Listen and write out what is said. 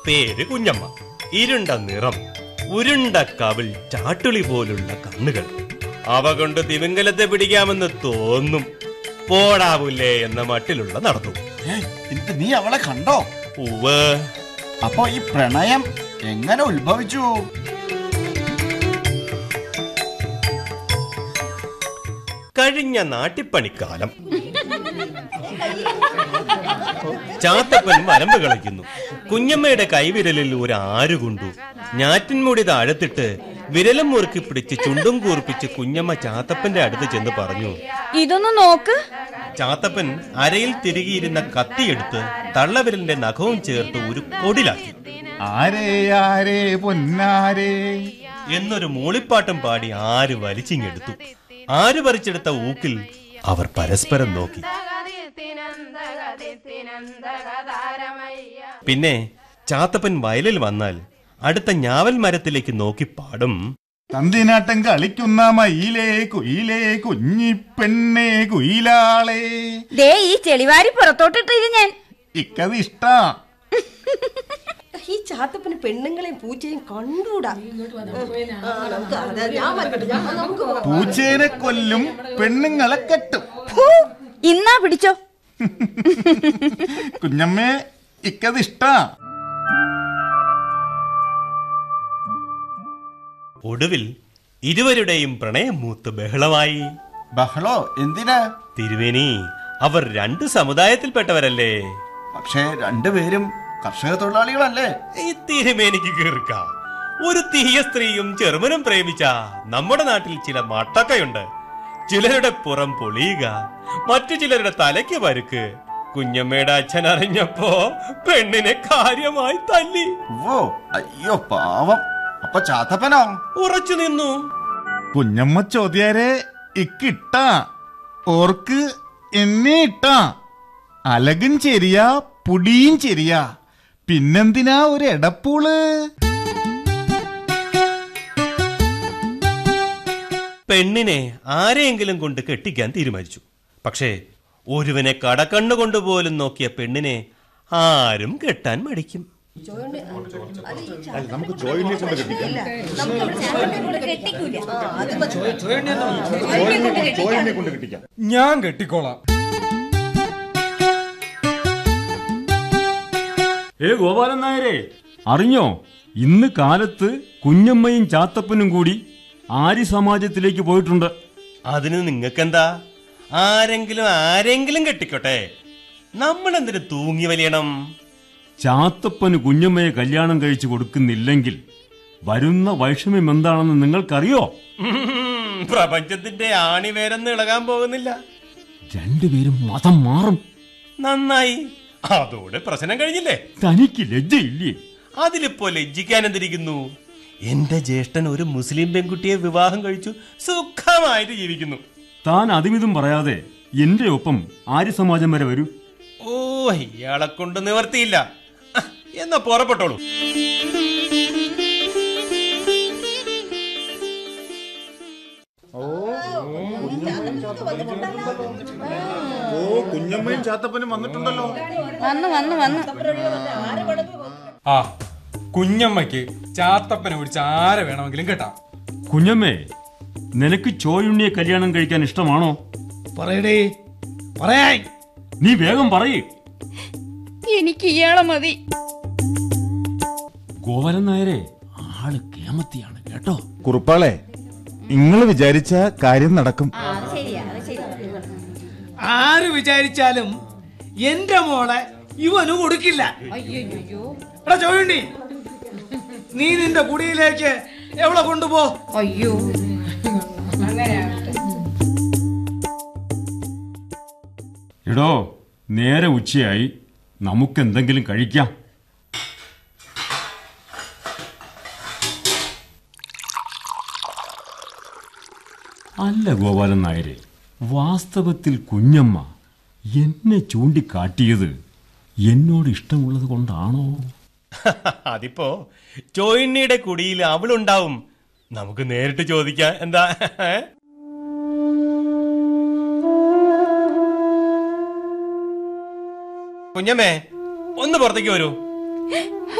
പേര് കുഞ്ഞമ്മ ഇരുണ്ട നിറം ഉരുണ്ട കവിൾ ചാട്ടുളി പോലുള്ള കണ്ണുകൾ അവ കൊണ്ട് തിമിംഗലത്തെ പിടിക്കാമെന്ന് തോന്നും പോടാവൂലേ എന്ന മട്ടിലുള്ള നടന്നു ഏയ്, എന്നിട്ട് നീ അവളെ കണ്ടോ ഉവ് അപ്പൊ ഈ പ്രണയം എങ്ങനെ ഉത്ഭവിച്ചു കഴിഞ്ഞ നാട്ടിപ്പണിക്കാലം ചാത്തപ്പൻ വരമ്പ് കളിക്കുന്നു കുഞ്ഞമ്മയുടെ കൈവിരലിൽ ഒരു ആര് കൊണ്ടു ഞാറ്റിൻമുടി താഴത്തിട്ട് വിരലും മുറുക്കി പിടിച്ച് ചുണ്ടും കൂർപ്പിച്ച് കുഞ്ഞമ്മ ചാത്തപ്പന്റെ അടുത്ത് ചെന്ന് പറഞ്ഞു ഇതൊന്ന് നോക്ക് ചാത്തപ്പൻ അരയിൽ തിരികിയിരുന്ന കത്തിയെടുത്ത് തള്ളവിരലിന്റെ നഖവും ചേർത്ത് ഒരു കൊടിലാക്കി ആരേ ആരേ പൊന്നാരേ എന്നൊരു മൂളിപ്പാട്ടും പാടി ആര് വലിച്ചിങ്ങെടുത്തു ആര് പറിച്ചെടുത്ത ഊക്കിൽ അവർ പരസ്പരം നോക്കി പിന്നെ ചാത്തപ്പൻ വയലിൽ വന്നാൽ അടുത്ത ഞാവൽ മരത്തിലേക്ക് നോക്കി പാടും തന്തിനാട്ടം കളിക്കുന്ന മയിലേ കുയിലേ കുഞ്ഞിപ്പെണ്ണേ കുയിലാളേ ദേ ഈ ചെളിവാരി പുറത്തോട്ടിട്ടിത് ഞാൻ ഇക്കത് ഇഷ്ടാ ഈ ചാത്തപ്പന് പെണ്ണുങ്ങളെയും പൂച്ചയും കണ്ടൂടാ ആ, നമുക്ക് അതെ, ഞാൻ വരട്ടെ, ഞാൻ- നമുക്ക് പോകാം. പൂച്ചേനെ കൊല്ലും പെണ്ണുങ്ങളെ കെട്ടും ഫൂ, ഇന്നാ പിടിച്ചോ കുഞ്ഞമ്മേ ഇക്കത് ഇഷ്ടാ ഒടുവിൽ ഇരുവരുടെയും പ്രണയം മൂത്ത് ബഹളമായി ബഹളോ എന്തിനാ തിരുവേനി അവർ രണ്ട് സമുദായത്തിൽപ്പെട്ടവരല്ലേ പക്ഷേ രണ്ടുപേരും കർഷക തൊഴിലാളികളല്ലേ ഈ തിരുമേനിക്ക് കീർക്ക ഒരു തീയ സ്ത്രീയും ചെറുമനും പ്രേമിച്ച നമ്മുടെ നാട്ടിൽ ചില മട്ടക്കയുണ്ട് ചിലരുടെ പുറം പൊളിയുക മറ്റു ചിലരുടെ തലയ്ക്ക് പരുക്ക് കുഞ്ഞമ്മയുടെ അച്ഛൻ അറിഞ്ഞപ്പോ പെണ്ണിനെ കാര്യമായി തല്ലി ഓ അയ്യോ പാവം അപ്പൊ ചാത്തപ്പനോ ഉറച്ചു നിന്നു കുഞ്ഞമ്മ ചോദ്യാരെ ഇക്കിട്ടാ ഓർക്ക് എന്നെ ഇട്ടാ അലകും ചെരിയാ പുടിയും ചെരിയാ പിന്നെന്തിനാ ഒരു എടപ്പൂള് പെണ്ണിനെ ആരെയെങ്കിലും കൊണ്ട് കെട്ടിക്കാൻ തീരുമാനിച്ചു പക്ഷേ ഒരുവനെ കടക്കണ്ണു കൊണ്ടുപോലും നോക്കിയ പെണ്ണിനെ ആരും കെട്ടാൻ മടിക്കും ഞാൻ കെട്ടിക്കോളാം ഏ ഗോപാലൻ നായരെ അറിഞ്ഞോ ഇന്ന് കാലത്ത് കുഞ്ഞമ്മയും ചാത്തപ്പനും കൂടി ആര്യ സമാജത്തിലേക്ക് പോയിട്ടുണ്ട് അതിന് നിങ്ങൾക്കെന്താ ആരെങ്കിലും ആരെങ്കിലും കെട്ടിക്കോട്ടെ നമ്മളെന്തിനു തൂങ്ങി വലിയണം ചാത്തപ്പന് കുഞ്ഞമ്മയെ കല്യാണം കഴിച്ചു കൊടുക്കുന്നില്ലെങ്കിൽ വരുന്ന വൈഷമ്യം എന്താണെന്ന് നിങ്ങൾക്കറിയോ ഉം, പ്രപഞ്ചത്തിന്റെ ആണിവേരെന്ന് ഇളകാൻ പോകുന്നില്ല രണ്ടുപേരും മതം മാറും നന്നായി അതോടെ പ്രശ്നം കഴിഞ്ഞില്ലേ തനിക്ക് ലജ്ജയില്ലേ അതിലിപ്പോ ലജ്ജിക്കാൻ എന്തിരിക്കുന്നു എന്റെ ജ്യേഷ്ഠൻ ഒരു മുസ്ലിം പെൺകുട്ടിയെ വിവാഹം കഴിച്ചു സുഖമായിട്ട് ജീവിക്കുന്നു താൻ അതുമിതും പറയാതെ എന്റെ ഒപ്പം ആര്യ സമാജം വരെ വരൂ ഓ ഇയാളെ കൊണ്ട് നിവർത്തിയില്ല അഹ്, എന്നാ പുറപ്പെട്ടോളൂ ഓ കുഞ്ഞമ്മയും ചാത്തപ്പനും വന്നിട്ടുണ്ടല്ലോ വന്നു വന്നു വന്നു ആ കുഞ്ഞമ്മയ്ക്ക് ചാത്തപ്പനെ പിടിച്ച് ആരെ വേണമെങ്കിലും കേട്ടാം കുഞ്ഞമ്മേ നിനക്ക് ചോയുണ്ണിയെ കല്യാണം കഴിക്കാൻ ഇഷ്ടമാണോ പറയടേ പറയാൻ നീ വേഗം പറയേ എനിക്ക് ഇയാളെ മതി ഗോപാലൻ നായരെ ആള് കേമത്തിയാണ് കേട്ടോ കുറുപ്പാളെ നിങ്ങൾ വിചാരിച്ച കാര്യം നടക്കും ആര് വിചാരിച്ചാലും എന്റെ മോളെ ഇവന് കൊടുക്കില്ല എടാ ചോയുണ്ടി നീ നിന്റെ കുടിയിലേക്ക് എവിടെ കൊണ്ടുപോ അയ്യോ എടോ നേരെ ഉച്ചയായി നമുക്കെന്തെങ്കിലും കഴിക്കാം അല്ല ഗോപാലൻ നായരെ വാസ്തവത്തിൽ കുഞ്ഞമ്മ എന്നെ ചൂണ്ടിക്കാട്ടിയത് എന്നോട് ഇഷ്ടമുള്ളത് കൊണ്ടാണോ അതിപ്പോ ചോയിണ്ണിയുടെ കുടിയിൽ അവളുണ്ടാവും നമുക്ക് നേരിട്ട് ചോദിക്കാം എന്താ ഏ? കുഞ്ഞമ്മേ ഒന്ന് പുറത്തേക്ക് വരൂ